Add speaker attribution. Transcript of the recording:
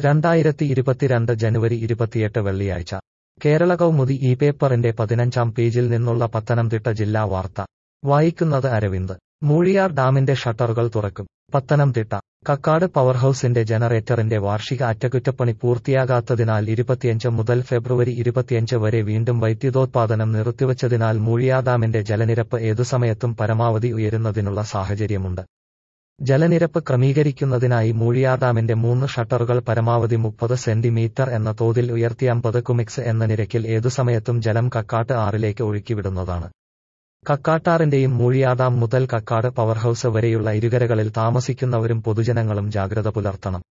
Speaker 1: രണ്ടായിരത്തി ഇരുപത്തിരണ്ട് ജനുവരി ഇരുപത്തിയെട്ട് വെള്ളിയാഴ്ച കേരള കൗമുദി ഈ പേപ്പറിന്റെ പതിനഞ്ചാം പേജിൽ നിന്നുള്ള പത്തനംതിട്ട ജില്ലാ വാർത്ത വായിക്കുന്നത് അരവിന്ദ് മൂഴിയാർ ഡാമിന്റെ ഷട്ടറുകൾ തുറക്കും പത്തനംതിട്ട കക്കാട് പവർഹൌസിന്റെ ജനറേറ്ററിന്റെ വാർഷിക അറ്റകുറ്റപ്പണി പൂർത്തിയാകാത്തതിനാൽ ഇരുപത്തിയഞ്ച് മുതൽ ഫെബ്രുവരി ഇരുപത്തിയഞ്ച് വരെ വീണ്ടും വൈദ്യുതോത്പാദനം നിർത്തിവച്ചതിനാൽ മൂഴിയാർ ഡാമിന്റെ ജലനിരപ്പ് ഏതുസമയത്തും പരമാവധി ഉയരുന്നതിനുള്ള സാഹചര്യമുണ്ട് ജലനിരപ്പ് ക്രമീകരിക്കുന്നതിനായി മൂഴിയാർ ഡാമിന്റെ മൂന്ന് ഷട്ടറുകൾ പരമാവധി മുപ്പത് സെന്റിമീറ്റർ എന്ന തോതിൽ ഉയർത്തി അമ്പത് കുമിക്സ് എന്ന നിരക്കിൽ ഏതുസമയത്തും ജലം കക്കാട്ട് ആറിലേക്ക് ഒഴുക്കിവിടുന്നതാണ് കക്കാട്ടാറിന്റെയും മൂഴിയാർ ഡാം മുതൽ കക്കാട് പവർഹൌസ് വരെയുള്ള ഇരുകരകളിൽ താമസിക്കുന്നവരും പൊതുജനങ്ങളും ജാഗ്രത പുലർത്തണം